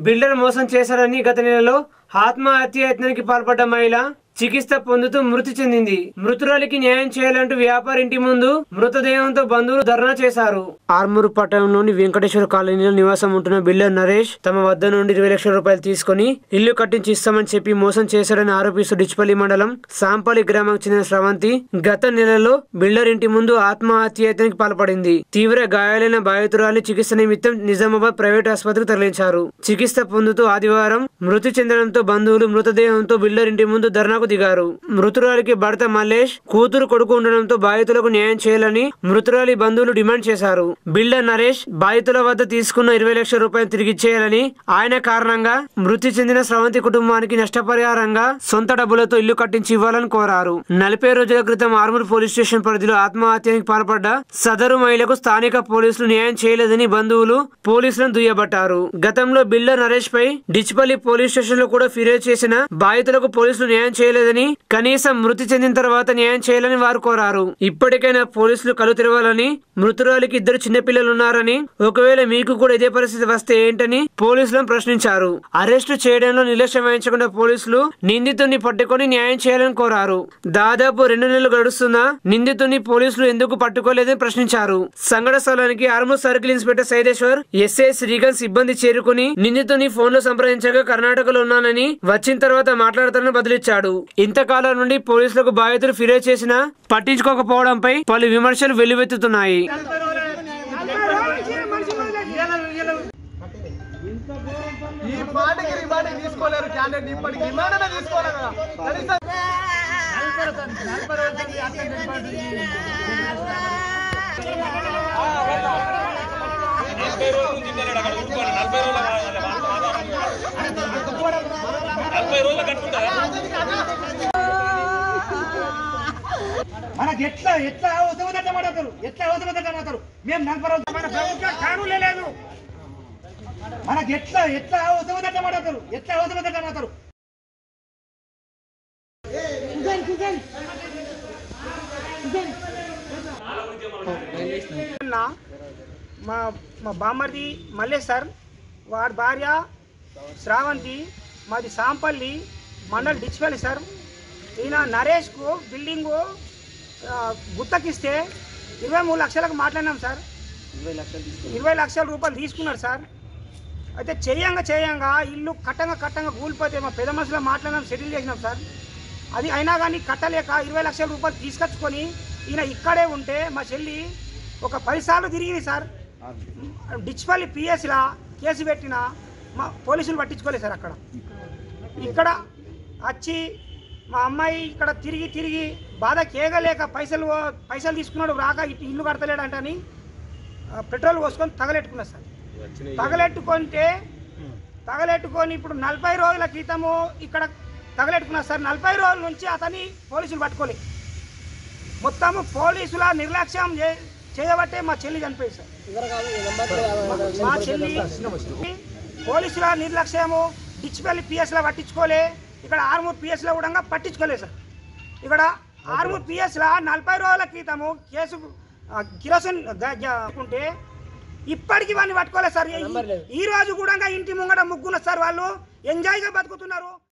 builder మోసం చేశారని గత నెలలో ఆత్మహత్య యత్నానికి పాల్పడ్డ మహిళ చికిత్స పొందుతూ మృతి చెందింది మృతురాలికి న్యాయం చేయాలంటూ వ్యాపారి ఇంటి ముందు మృతదేహంతో బంధువులు ధర్నా చేశారు ఆర్మూరు పట్టణంలోని వెంకటేశ్వర కాలనీలో నివాసం ఉంటున్న బిల్డర్ నరేష్ తమ వద్ద నుండి ఇరవై లక్షల రూపాయలు తీసుకుని ఇల్లు కట్టించి ఇస్తామని చెప్పి మోసం చేశాడని ఆరోపిస్తూ డిచ్పల్లి మండలం సాంపల్లి గ్రామానికి చెందిన స్రవంతి గత నెలలో బిల్డర్ ఇంటి ముందు ఆత్మహత్యయత్నానికి పాల్పడింది తీవ్ర గాయాలైన బాధితురాలి చికిత్స నిమిత్తం నిజామాబాద్ ప్రైవేట్ ఆసుపత్రికి తరలించారు చికిత్స పొందుతూ ఆదివారం మృతి చెందడంతో బంధువులు మృతదేహంతో బిల్డర్ ఇంటి ముందు ధర్నాకు దిగారు మృతురాలికి భర్త మల్లేష్ కూతురు కొడుకు ఉండడంతో బాధితులకు న్యాయం చేయాలని మృతురాలి బంధువులు డిమాండ్ చేశారు బిల్డర్ నరేష్ బాధితుల వద్ద తీసుకున్న ఇరవై లక్షల రూపాయలు తిరిగిచ్చేయాలని ఆయన కారణంగా మృతి చెందిన స్రవంతి కుటుంబానికి నష్టపరిహారంగా సొంత డబ్బులతో ఇల్లు కట్టించి ఇవ్వాలని కోరారు నలభై రోజుల క్రితం ఆర్మూర్ పోలీస్ స్టేషన్ పరిధిలో ఆత్మహత్యానికి పాల్పడ్డ సదరు మహిళకు స్థానిక పోలీసులు న్యాయం చేయలేదని బంధువులు పోలీసులను దుయ్యబట్టారు గతంలో బిల్డర్ నరేష్ పై డిచ్పల్లి పోలీస్ స్టేషన్ లో కూడా ఫిర్యాదు చేసిన బాధితులకు పోలీసులు న్యాయం చేయలేదని కనీసం మృతి చెందిన తర్వాత న్యాయం చేయాలని వారు కోరారు ఇప్పటికైనా పోలీసులు కలు తెరవాలని మృతురాలికి ఇద్దరు చిన్నపిల్లలు ఉన్నారని ఒకవేళ మీకు కూడా ఇదే పరిస్థితి వస్తే ఏంటని పోలీసులను ప్రశ్నించారు అరెస్టు చేయడంలో నిర్లక్ష్యం వహించకుండా పోలీసులు నిందితుడిని పట్టుకొని న్యాయం చేయాలని కోరారు దాదాపు రెండు నెలలు గడుస్తున్నా నిందితుడిని పోలీసులు ఎందుకు పట్టుకోలేదని ప్రశ్నించారు సంఘటన స్థలానికి Armoor circle inspector Saideshwar SI Srikanth సిబ్బంది చేరుకుని నిందితుని ఫోన్ లో సంప్రదించగా కర్ణాటకలో ఉన్నానని వచ్చిన తర్వాత మాట్లాడతానని బదిలిచ్చాడు ఇంతకాలం నుండి పోలీసులకు బాధితులు ఫిర్యాదు చేసినా పట్టించుకోకపోవడంపై పలు విమర్శలు వెల్లువెత్తుతున్నాయి ఈ పాటకి ఈ పాటకి తీసుకోలేరు క్యాండిడేట్ ఇప్పటికి ఇమానమే తీసుకోలేదు కదా కనీసం మనకి ఎట్లా ఎట్లా అవసరమత మాట్లాడతారు ఎట్లా అవసరమత మాట్లాడతారు మేము నలభై రోజులు మన ప్రభుత్వం కానూలే లేదు మనకి ఎట్లా ఎట్లా అవసరమత మాట్లాడతారు ఎట్లా అవసరమత మాట్లాడతారు నిన్న మా మా బామ్మర్ది మల్లేష్ సార్ వాడి భార్య శ్రావంతి మాది సాంపల్లి మండల్ డిచ్పల్లి సార్ ఈయన నరేష్కు బిల్డింగు ఆ, గుత్తకిస్తే ఇరవై మూడు లక్షలకు మాట్లాడినాం సార్ ఇరవై లక్షల రూపాయలు తీసుకున్నారు సార్ అయితే చేయంగా చేయంగా ఇల్లు కట్టంగా కట్టంగా కూలిపోతే మా పెద్ద మనుషులు మాట్లాడినాం సెటిల్ చేసినాం సార్ అది అయినా కానీ కట్టలేక ఇరవై లక్షల రూపాయలు తీసుకొచ్చుకొని ఈయన ఇక్కడే ఉంటే మా చెల్లి ఒక పది సార్లు తిరిగింది సార్ డిచ్పల్లి పిఎస్లా కేసు పెట్టిన మా పోలీసులు పట్టించుకోలేదు సార్ అక్కడ ఇక్కడ వచ్చి మా అమ్మాయి ఇక్కడ తిరిగి తిరిగి బాధ కేగలేక పైసలు పైసలు తీసుకున్నాడు రాక ఇటు ఇల్లు కడతలేడంటని ఆ, పెట్రోల్ పోసుకొని తగలెట్టుకున్నా సార్ తగలెట్టుకుంటే తగలెట్టుకొని ఇప్పుడు నలభై రోజుల క్రితము ఇక్కడ తగలెట్టుకున్నా సార్ నలభై రోజుల నుంచి అతని పోలీసులు పట్టుకోలే మొత్తము పోలీసుల నిర్లక్ష్యం చే- చేయబట్టే మా చెల్లి చనిపోయింది సార్ మా చెల్లి పోలీసుల నిర్లక్ష్యము డిచ్పల్లి పిఎస్లో పట్టించుకోలే ఇక్కడ ఆర్మూర్ పిఎస్లో కూడా పట్టించుకోలేదు సార్ ఇక్కడ ఆర్మూర్ పిఎస్లో నలభై రోజుల క్రితము కేసు ఆ, కిరోసిన్ గ- గ- ఉంటే ఇప్పటికి ఇవన్నీ పట్టుకోలేదు సార్ ఈ- ఈ రోజు కూడా ఇంటి ముంగట ముగ్గున్న సార్ వాళ్ళు ఎంజాయ్గా బతుకుతున్నారు